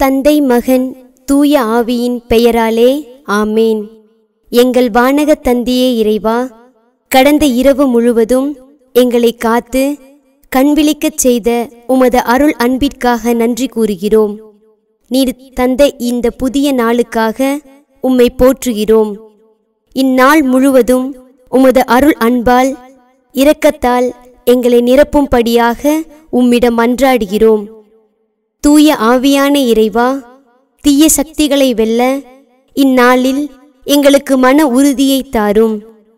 தந்தை மகன் தூய ஆவியின் பெயராலே ஆமேன் எங்கள் வானக தந்தையே இறைவா கடந்த இரவு முழுவதும் எங்களை காத்து கண்விழிக்கச் செய்த உமது அருள் அன்பிற்காக நன்றி கூறுகிறோம் நீர் தந்த இந்த புதிய நாளுக்காக உம்மை போற்றுகிறோம் இந்நாள் முழுவதும் உமது அருள் அன்பால் இரக்கத்தால் எங்களை நிரப்பும்படியாக உம்மிடம் மன்றாடுகிறோம் தூய ஆவியான இறைவா தீய சக்திகளை வெல்ல இந்நாளில் எங்களுக்கு மன உறுதியை தாரும்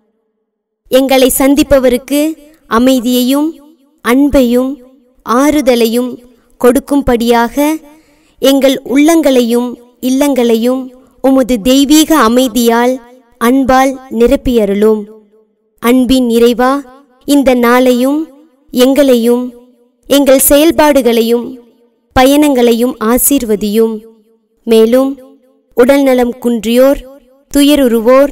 எங்களை சந்திப்பவருக்கு அமைதியையும் அன்பையும் ஆறுதலையும் கொடுக்கும்படியாக எங்கள் உள்ளங்களையும் இல்லங்களையும் உமது தெய்வீக அமைதியால் அன்பால் நிரப்பியருளும் அன்பின் நிறைவா இந்த நாளையும் எங்களையும் எங்கள் செயல்பாடுகளையும் பயணங்களையும் ஆசீர்வதியும் மேலும் உடல்நலம் குன்றியோர் துயருருவோர்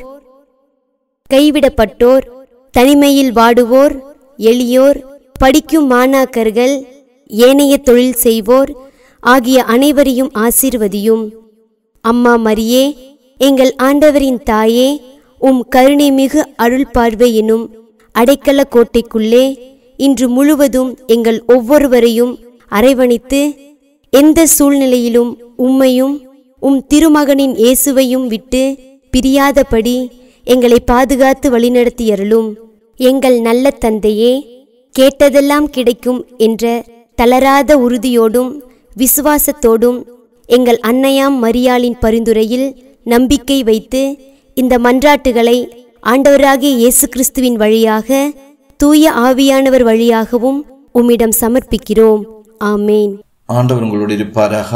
கைவிடப்பட்டோர் தனிமையில் வாடுவோர் எளியோர் படிக்கும் மாணாக்கர்கள் ஏனைய தொழில் செய்வோர் ஆகிய அனைவரையும் ஆசீர்வதியும் அம்மா மரியே எங்கள் ஆண்டவரின் தாயே உம் கருணை மிகு அருள் பார்வை எனும் அடைக்கல கோட்டைக்குள்ளே இன்று முழுவதும் எங்கள் ஒவ்வொருவரையும் அரவணைத்து எந்த சூழ்நிலையிலும் உம்மையும் உம் திருமகனின் இயேசுவையும் விட்டு பிரியாதபடி எங்களை பாதுகாத்து வழிநடத்தியருளும் எங்கள் நல்ல தந்தையே கேட்டதெல்லாம் கிடைக்கும் என்ற தளராத உறுதியோடும் விசுவாசத்தோடும் எங்கள் அன்னையாம் மரியாளின் பரிந்துரையில் நம்பிக்கை வைத்து இந்த மன்றாட்டுகளை ஆண்டவராகிய இயேசு கிறிஸ்துவின் வழியாக தூய ஆவியானவர் வழியாகவும் உம்மிடம் சமர்ப்பிக்கிறோம் ஆமேன் ஆண்டவர் உங்களோடு இருப்பாராக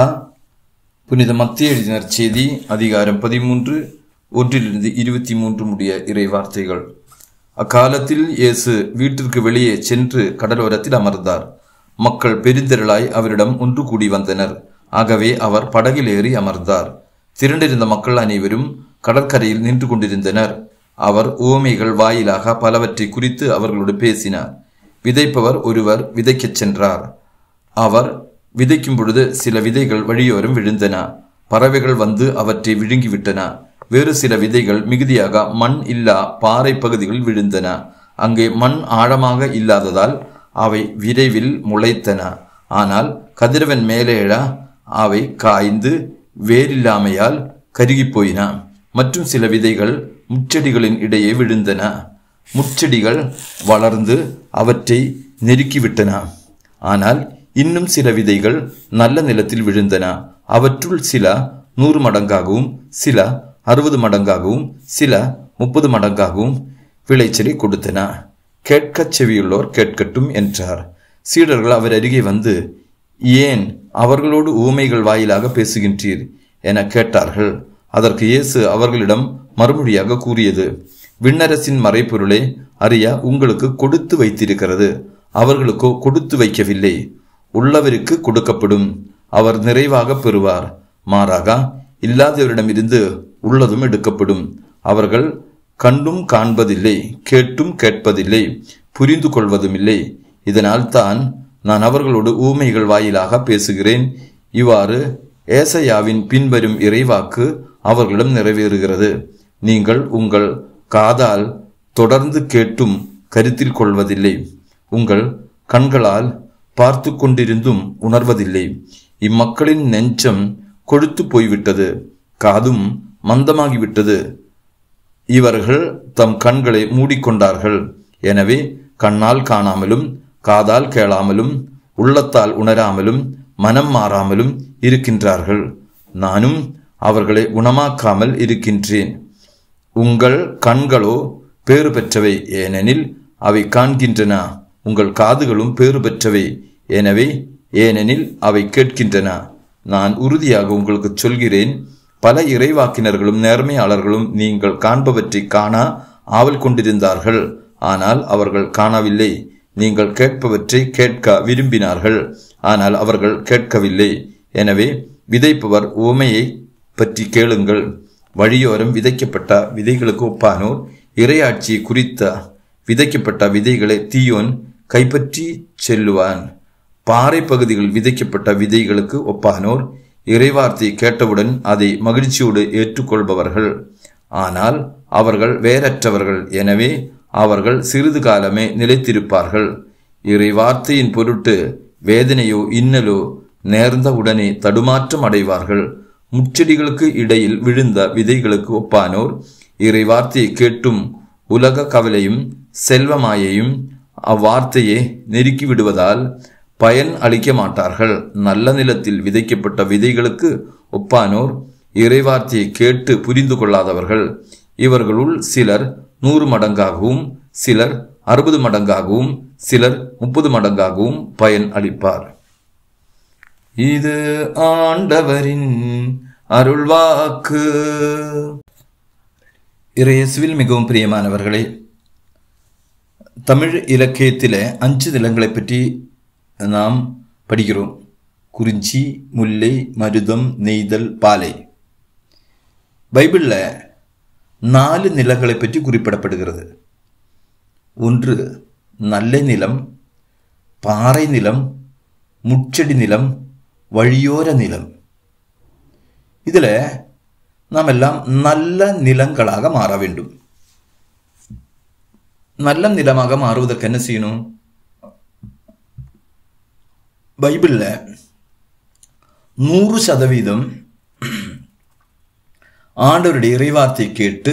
புனித மத்திய எழுதினர் செய்தி அதிகாரம் பதிமூன்று ஒன்றிலிருந்து இருபத்தி மூன்று முடிய இறை வார்த்தைகள் அக்காலத்தில் இயேசு வீட்டிற்கு வெளியே சென்று கடலோரத்தில் அமர்ந்தார் மக்கள் பெருந்திரளாய் அவரிடம் ஒன்று கூடி வந்தனர் ஆகவே அவர் படகில் ஏறி அமர்ந்தார் திரண்டிருந்த மக்கள் அனைவரும் கடற்கரையில் நின்று கொண்டிருந்தனர் அவர் ஓமைகள் வாயிலாக பலவற்றை குறித்து அவர்களோடு பேசினார் விதைப்பவர் ஒருவர் விதைக்கச் சென்றார் அவர் விதைக்கும் பொழுது சில விதைகள் வழியோரம் விழுந்தன பறவைகள் வந்து அவற்றை விழுங்கிவிட்டன வேறு சில விதைகள் மிகுதியாக மண் இல்லா பாறை பகுதிகளில் விழுந்தன அங்கே மண் ஆழமாக இல்லாததால் அவை விரைவில் முளைத்தன ஆனால் கதிரவன் மேலே எழ அவை காய்ந்து வேரில்லாமையால் கருகிப் போயின மற்றும் சில விதைகள் முச்செடிகளின் இடையே விழுந்தன முச்செடிகள் வளர்ந்து அவற்றை நெருக்கிவிட்டன ஆனால் இன்னும் சில விதைகள் நல்ல நிலத்தில் விழுந்தன அவற்றுள் சில நூறு மடங்காகவும் சில அறுபது மடங்காகவும் சில முப்பது மடங்காகவும் விளைச்சலை கொடுத்தன கேட்கச் செவியுள்ளோர் கேட்கட்டும் என்றார் சீடர்கள் அவர் அருகே வந்து ஏன் அவர்களோடு ஊமைகள் வாயிலாக பேசுகின்றீர் என கேட்டார்கள் அதற்கு இயேசு அவர்களிடம் மறுமொழியாக கூறியது விண்ணரசின் மறைப்பொருளை அறிய உங்களுக்கு கொடுத்து வைத்திருக்கிறது அவர்களுக்கோ கொடுத்து வைக்கவில்லை உள்ளவருக்கு கொடுக்கப்படும் அவர் நிறைவாக பெறுவார் மாறாக இல்லாதவரிடமிருந்து உள்ளதும் எடுக்கப்படும் அவர்கள் கண்டும் காண்பதில்லை கேட்டும் கேட்பதில்லை புரிந்து கொள்வதுமில்லை இதனால் தான் நான் அவர்களோடு ஊமைகள் வாயிலாக பேசுகிறேன் இவ்வாறு ஏசையாவின் பின்வரும் இறைவாக்கு அவர்களிடம் நிறைவேறுகிறது நீங்கள் உங்கள் காதால் தொடர்ந்து கேட்டும் கருத்தில் கொள்வதில்லை உங்கள் கண்களால் பார்த்து கொண்டிருந்தும் உணர்வதில்லை இம்மக்களின் நெஞ்சம் கொழுத்து போய்விட்டது காதும் மந்தமாகிவிட்டது இவர்கள் தம் கண்களை மூடிக்கொண்டார்கள் எனவே கண்ணால் காணாமலும் காதால் கேளாமலும் உள்ளத்தால் உணராமலும் மனம் மாறாமலும் இருக்கின்றார்கள் நானும் அவர்களை குணமாக்காமல் இருக்கின்றேன் உங்கள் கண்களோ பேறு பெற்றவை ஏனெனில் அவை காண்கின்றன உங்கள் காதுகளும் பேறு பெற்றவை எனவே ஏனெனில் அவை கேட்கின்றன நான் உறுதியாக உங்களுக்கு சொல்கிறேன் பல இறைவாக்கினர்களும் நேர்மையாளர்களும் நீங்கள் காண்பவற்றை காணா ஆவல் கொண்டிருந்தார்கள் ஆனால் அவர்கள் காணவில்லை நீங்கள் கேட்பவற்றை கேட்க விரும்பினார்கள் ஆனால் அவர்கள் கேட்கவில்லை எனவே விதைப்பவர் உவமையை பற்றி கேளுங்கள் வழியோரம் விதைக்கப்பட்ட விதைகளுக்கு ஒப்பானோர் இறையாட்சியை குறித்த விதைக்கப்பட்ட விதைகளை தீயோன் கைப்பற்றி செல்லுவான் பாறை பகுதிகளில் விதைக்கப்பட்ட விதைகளுக்கு ஒப்பானோர் இறைவார்த்தை கேட்டவுடன் அதை மகிழ்ச்சியோடு ஏற்றுக்கொள்பவர்கள் ஆனால் அவர்கள் வேறற்றவர்கள் எனவே அவர்கள் சிறிது காலமே நிலைத்திருப்பார்கள் இறைவார்த்தையின் பொருட்டு வேதனையோ இன்னலோ நேர்ந்த உடனே தடுமாற்றம் அடைவார்கள் முச்செடிகளுக்கு இடையில் விழுந்த விதைகளுக்கு ஒப்பானோர் இறைவார்த்தையை கேட்டும் உலக கவலையும் செல்வமாயையும் அவ்வார்த்தையை நெருக்கி விடுவதால் பயன் அளிக்க மாட்டார்கள் நல்ல நிலத்தில் விதைக்கப்பட்ட விதைகளுக்கு ஒப்பானோர் இறைவார்த்தையை கேட்டு புரிந்து கொள்ளாதவர்கள் இவர்களுள் சிலர் நூறு மடங்காகவும் சிலர் அறுபது மடங்காகவும் சிலர் முப்பது மடங்காகவும் பயன் அளிப்பார் இது ஆண்டவரின் அருள்வாக்கு இறையேசுவில் மிகவும் பிரியமானவர்களே தமிழ் இலக்கியத்தில் அஞ்சு நிலங்களை பற்றி நாம் படிக்கிறோம் குறிஞ்சி முல்லை மருதம் நெய்தல் பாலை பைபிளில் நாலு நிலங்களை பற்றி குறிப்பிடப்படுகிறது ஒன்று நல்ல நிலம் பாறை நிலம் முச்செடி நிலம் வழியோர நிலம் இதில் நாம் எல்லாம் நல்ல நிலங்களாக மாற வேண்டும் நல்ல நிலமாக மாறுவதற்கு என்ன செய்யணும் பைபிளில் நூறு சதவீதம் ஆண்டவருடைய இறைவார்த்தை கேட்டு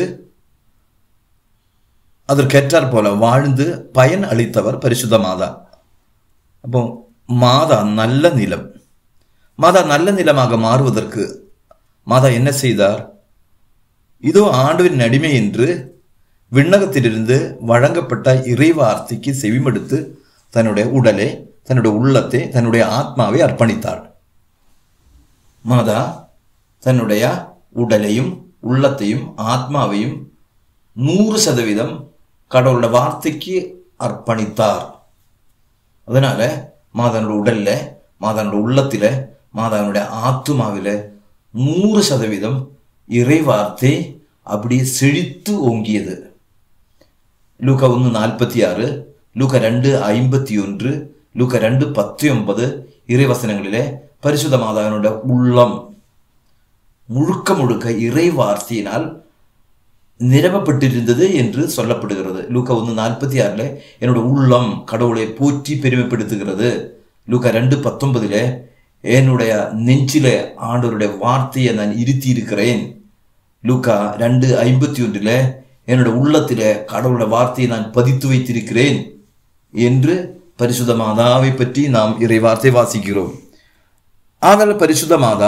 அதற்கேற்றாற் போல வாழ்ந்து பயன் அளித்தவர் பரிசுத்த மாதா அப்போ மாதா நல்ல நிலம் மாதா நல்ல நிலமாக மாறுவதற்கு மாதா என்ன செய்தார் இதோ ஆண்டவரின் அடிமை என்று விண்ணகத்திலிருந்து வழங்கப்பட்ட இறைவார்த்தைக்கு செவிமடுத்து தன்னுடைய உடலை தன்னுடைய உள்ளத்தை தன்னுடைய ஆத்மாவை அர்ப்பணித்தாள் மாதா தன்னுடைய உடலையும் உள்ளத்தையும் ஆத்மாவையும் நூறு சதவீதம் கடவுளோட வார்த்தைக்கு அர்ப்பணித்தார் அதனால மாதனோட உடல்ல மாதனோட உள்ளத்தில மாதனுடைய ஆத்மாவில நூறு சதவீதம் இறை வார்த்தை அப்படி செழித்து ஓங்கியது லூக்கா ஒன்று நாற்பத்தி ஆறு லூக்கா ரெண்டு ஐம்பத்தி ஒன்று லூக்கா ரெண்டு பத்து ஒன்பது இறைவசனங்களிலே பரிசுத்த மாதாவினோட உள்ளம் முழுக்க முழுக்க இறை வார்த்தையினால் நிரப்பப்பட்டிருந்தது என்று சொல்லப்படுகிறது லூக்கா ஒன்று நாற்பத்தி ஆறில் என்னோட உள்ளம் கடவுளை போற்றி பெருமைப்படுத்துகிறது லூக்கா ரெண்டு பத்தொன்பதுல என்னுடைய நெஞ்சில ஆண்டவருடைய வார்த்தையை நான் இருத்தி இருக்கிறேன் லூக்கா ரெண்டு ஐம்பத்தி ஒன்றில் என்னோட உள்ளத்தில கடவுளோட வார்த்தையை நான் பதித்து வைத்திருக்கிறேன் என்று பரிசுத்த மாதாவை பற்றி நாம் இறை வார்த்தை வாசிக்கிறோம் ஆதல் பரிசுத்த மாதா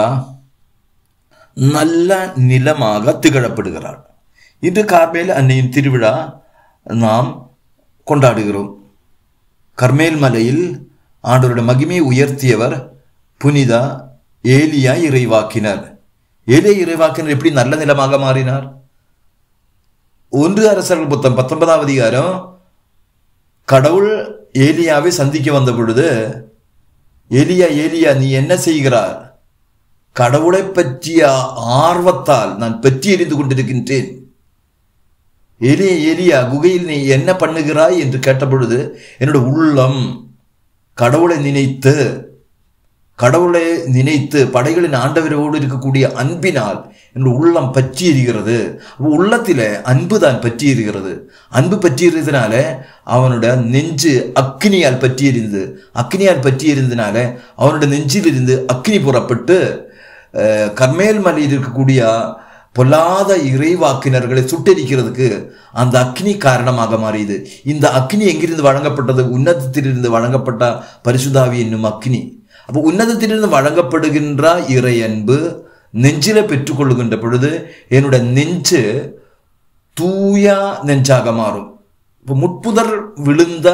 நல்ல நிலமாக திகழப்படுகிறாள் இன்று கார்மேல் அன்னையின் திருவிழா நாம் கொண்டாடுகிறோம் கர்மேல் மலையில் ஆண்டவருடைய மகிமை உயர்த்தியவர் புனித ஏலியா இறைவாக்கினர் ஏலியா இறைவாக்கினர் எப்படி நல்ல நிலமாக மாறினார் ஒன்று அரசர்கள் புத்தம் பத்தொன்பதாம் அதிகாரம் கடவுள் ஏலியாவை சந்திக்க வந்த பொழுது ஏலியா ஏலியா நீ என்ன செய்கிறார் கடவுளை பற்றிய ஆர்வத்தால் நான் பற்றி எறிந்து கொண்டிருக்கின்றேன் எலிய எலியா குகையில் நீ என்ன பண்ணுகிறாய் என்று கேட்டபொழுது என்னோட உள்ளம் கடவுளை நினைத்து கடவுளை நினைத்து படைகளின் ஆண்டவரோடு இருக்கக்கூடிய அன்பினால் என்னோட உள்ளம் பற்றி எரிகிறது உள்ளத்தில அன்பு தான் பற்றி எரிகிறது அன்பு பற்றி எறியதுனால அவனோட நெஞ்சு அக்னியால் பற்றி எரிந்து அக்னியால் பற்றி எரிந்தனால அவனோட நெஞ்சிலிருந்து அக்னி புறப்பட்டு கர்மேல் மலையில் இருக்கக்கூடிய பொல்லாத இறைவாக்கினர்களை சுட்டரிக்கிறதுக்கு அந்த அக்னி காரணமாக மாறியது இந்த அக்னி எங்கிருந்து வழங்கப்பட்டது உன்னதத்திலிருந்து வழங்கப்பட்ட பரிசுதாவி என்னும் அக்னி அப்போ உன்னதத்திலிருந்து வழங்கப்படுகின்ற இறை அன்பு நெஞ்சில பெற்றுக்கொள்ளுகின்ற பொழுது என்னோட நெஞ்சு தூய நெஞ்சாக மாறும் இப்போ முட்புதர் விழுந்த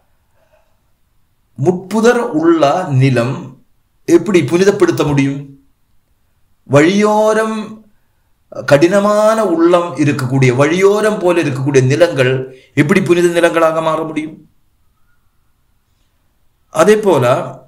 முட்புதர் உள்ள நிலம் எப்படி புனிதப்படுத்த முடியும் வழியோரம் கடினமான உள்ளம் இருக்கக்கூடிய வழியோரம் போல இருக்கக்கூடிய நிலங்கள் எப்படி புனித நிலங்களாக மாற முடியும் அதே போல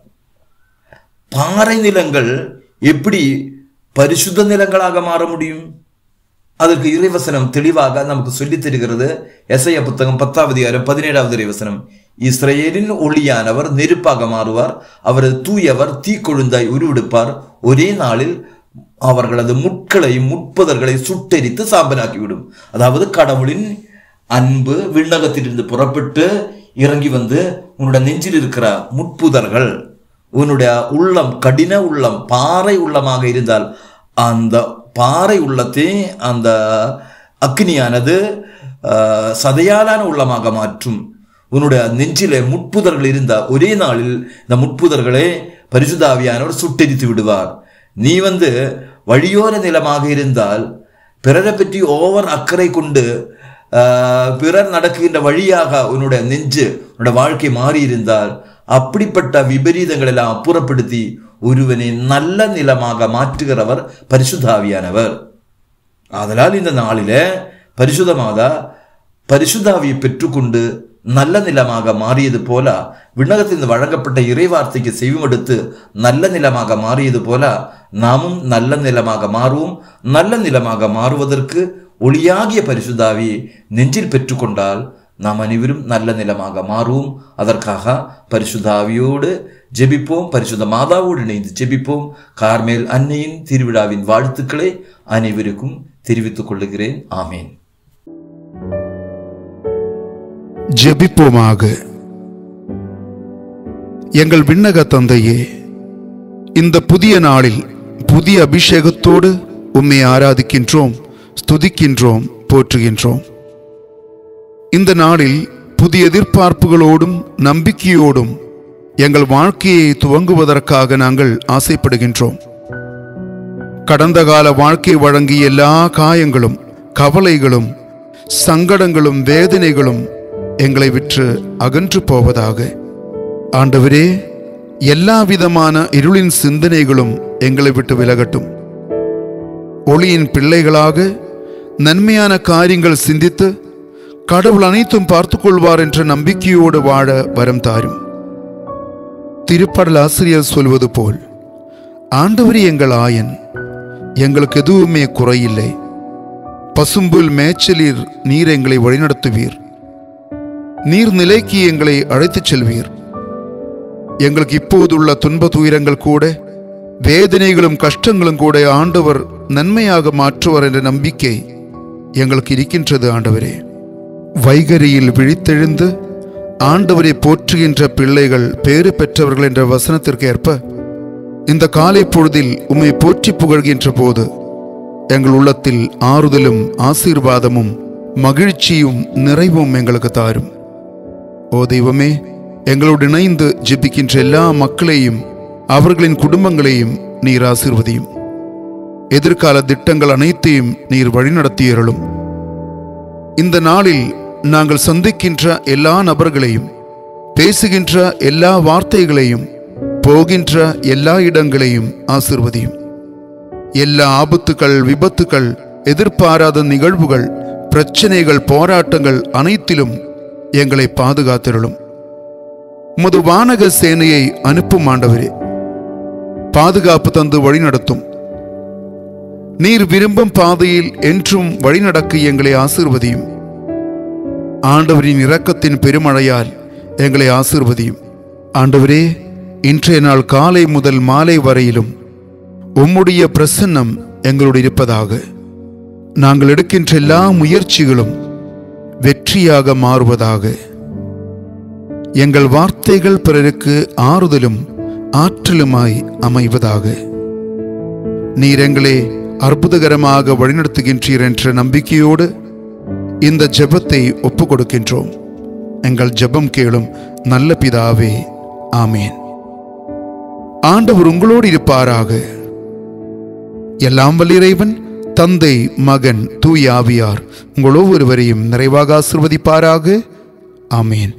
பாறை நிலங்கள் எப்படி பரிசுத்த நிலங்களாக மாற முடியும் அதற்கு இறைவசனம் தெளிவாக நமக்கு சொல்லித் தருகிறது எஸ்ஐய புத்தகம் பத்தாவது அதிகாரம் பதினேழாவது இறைவசனம் இஸ்ரேலின் ஒளியானவர் நெருப்பாக மாறுவார் அவரது தூயவர் தீக்கொழுந்தாய் உருவெடுப்பார் ஒரே நாளில் அவர்களது முட்களை முட்புதர்களை சுட்டெரித்து சாம்பலாக்கிவிடும் அதாவது கடவுளின் அன்பு விண்ணகத்திலிருந்து புறப்பட்டு இறங்கி வந்து உன்னோட நெஞ்சில் இருக்கிற முட்புதர்கள் உன்னுடைய உள்ளம் கடின உள்ளம் பாறை உள்ளமாக இருந்தால் அந்த பாறை உள்ளத்தை அந்த அக்னியானது ஆஹ், சதையாலான உள்ளமாக மாற்றும் உன்னுடைய நெஞ்சிலே முட்புதர்கள் இருந்த ஒரே நாளில் இந்த முட்புதர்களை பரிசுதாவியானவர் சுட்டெரித்து விடுவார் நீ வந்து வழியோர நிலமாக இருந்தால் பிறரை பற்றி ஓவர் அக்கறை கொண்டு ஆஹ், பிறர் நடக்கின்ற வழியாக உன்னுடைய நெஞ்சு உன்னோட வாழ்க்கை மாறி இருந்தால் அப்படிப்பட்ட விபரீதங்கள் எல்லாம் அப்புறப்படுத்தி ஒருவனை நல்ல நிலமாக மாற்றுகிறவர் பரிசுத்தாவியானவர் ஆதலால் இந்த நாளிலே பரிசுத்த மாதா பரிசுத்தாவியை பெற்றுக்கொண்டு நல்ல நிலமாக மாறியது போல விண்ணகத்திலிருந்து வழங்கப்பட்ட இறைவார்த்தைக்கு செவிமடுத்து நல்ல நிலமாக மாறியது போல நாமும் நல்ல நிலமாக மாறுவோம் நல்ல நிலமாக மாறுவதற்கு ஒளியாகிய பரிசுத்தாவி நெஞ்சில் பெற்றுக்கொண்டால் நாம் அனைவரும் நல்ல நிலமாக மாறுவோம் அதற்காக பரிசுத்தாவியோடு ஜெபிப்போம் பரிசுத்த மாதாவோடு இணைந்து ஜெபிப்போம் கார்மேல் அன்னையின் திருவிழாவின் வாழ்த்துக்களை அனைவருக்கும் தெரிவித்துக் கொள்ளுகிறேன் ஆமேன் ஜெபிப்போமாக எங்கள் விண்ணக தந்தையே இந்த புதிய நாளில் புதிய அபிஷேகத்தோடு உம்மை ஆராதிக்கின்றோம் ஸ்துதிக்கின்றோம் போற்றுகின்றோம் இந்த நாளில் புதிய எதிர்பார்ப்புகளோடும் நம்பிக்கையோடும் எங்கள் வாழ்க்கையை துவங்குவதற்காக நாங்கள் ஆசைப்படுகின்றோம் கடந்த கால வாழ்க்கை வழங்கிய எல்லா காயங்களும் கவலைகளும் சங்கடங்களும் வேதனைகளும் எங்களை விற்று அகன்று போவதாக ஆண்டவரே எல்லா விதமான இருளின் சிந்தனைகளும் எங்களை விட்டு விலகட்டும் ஒளியின் பிள்ளைகளாக நன்மையான காரியங்கள் சிந்தித்து கடவுள் அனைத்தும் பார்த்துக் கொள்வார் என்ற நம்பிக்கையோடு வாழ வரம் தாரும் திருப்படல் ஆசிரியர் சொல்வது போல் ஆண்டவரே எங்கள் ஆயன் எங்களுக்கு எதுவுமே குறையில்லை பசும்புல் மேய்ச்சலில் நீர் எங்களை வழிநடத்துவீர் நீர் நிலைக்கு எங்களை அழைத்துச் செல்வீர் எங்களுக்கு இப்போதுள்ள துன்ப துயரங்கள் கூட வேதனைகளும் கஷ்டங்களும் கூட ஆண்டவர் நன்மையாக மாற்றுவார் என்ற நம்பிக்கை எங்களுக்கு இருக்கின்றது ஆண்டவரே வைகரியில் விழித்தெழுந்து ஆண்டவரை போற்றுகின்ற பிள்ளைகள் பேறு பெற்றவர்கள் என்ற வசனத்திற்கு ஏற்ப இந்த காலை பொழுதில் உம்மை போற்றி புகழ்கின்ற போது எங்கள் உள்ளத்தில் ஆறுதலும் ஆசீர்வாதமும் மகிழ்ச்சியும் நிறைவும் எங்களுக்கு தாரும் ஓ தெய்வமே எங்களோடு இணைந்து ஜெபிக்கின்ற எல்லா மக்களையும் அவர்களின் குடும்பங்களையும் நீர் ஆசீர்வதியும் எதிர்கால திட்டங்கள் அனைத்தையும் நீர் வழிநடத்தியருளும் இந்த நாளில் நாங்கள் சந்திக்கின்ற எல்லா நபர்களையும் பேசுகின்ற எல்லா வார்த்தைகளையும் போகின்ற எல்லா இடங்களையும் ஆசிர்வதியும் எல்லா ஆபத்துக்கள் விபத்துக்கள் எதிர்பாராத நிகழ்வுகள் பிரச்சனைகள் போராட்டங்கள் அனைத்திலும் எங்களை பாதுகாத்திருளும் உமது வானக சேனையை அனுப்பும் ஆண்டவரே பாதுகாப்பு தந்து வழிநடத்தும் நீர் விரும்பும் பாதையில் என்றும் வழிநடக்க எங்களை ஆசிர்வதியும் ஆண்டவரின் இரக்கத்தின் பெருமழையால் எங்களை ஆசிர்வதியும் ஆண்டவரே இன்றைய நாள் காலை முதல் மாலை வரையிலும் உம்முடைய பிரசன்னம் எங்களோடு இருப்பதாக நாங்கள் எடுக்கின்ற எல்லா முயற்சிகளும் வெற்றியாக மாறுவதாக எங்கள் வார்த்தைகள் பிறருக்கு ஆறுதலும் ஆற்றலுமாய் அமைவதாக நீர் எங்களை அற்புதகரமாக வழிநடத்துகின்றீர் என்ற நம்பிக்கையோடு இந்த ஜெபத்தை ஒப்புக் கொடுக்கின்றோம் எங்கள் ஜெபம் கேளும் நல்ல பிதாவே ஆமேன் ஆண்டவர் உங்களோடு இருப்பாராக எல்லாம் வல்லிறைவன் தந்தை மகன் தூய் ஆவியார் உங்கள் ஒவ்வொருவரையும் நிறைவாக ஆசிர்வதிப்பாராக ஆமேன்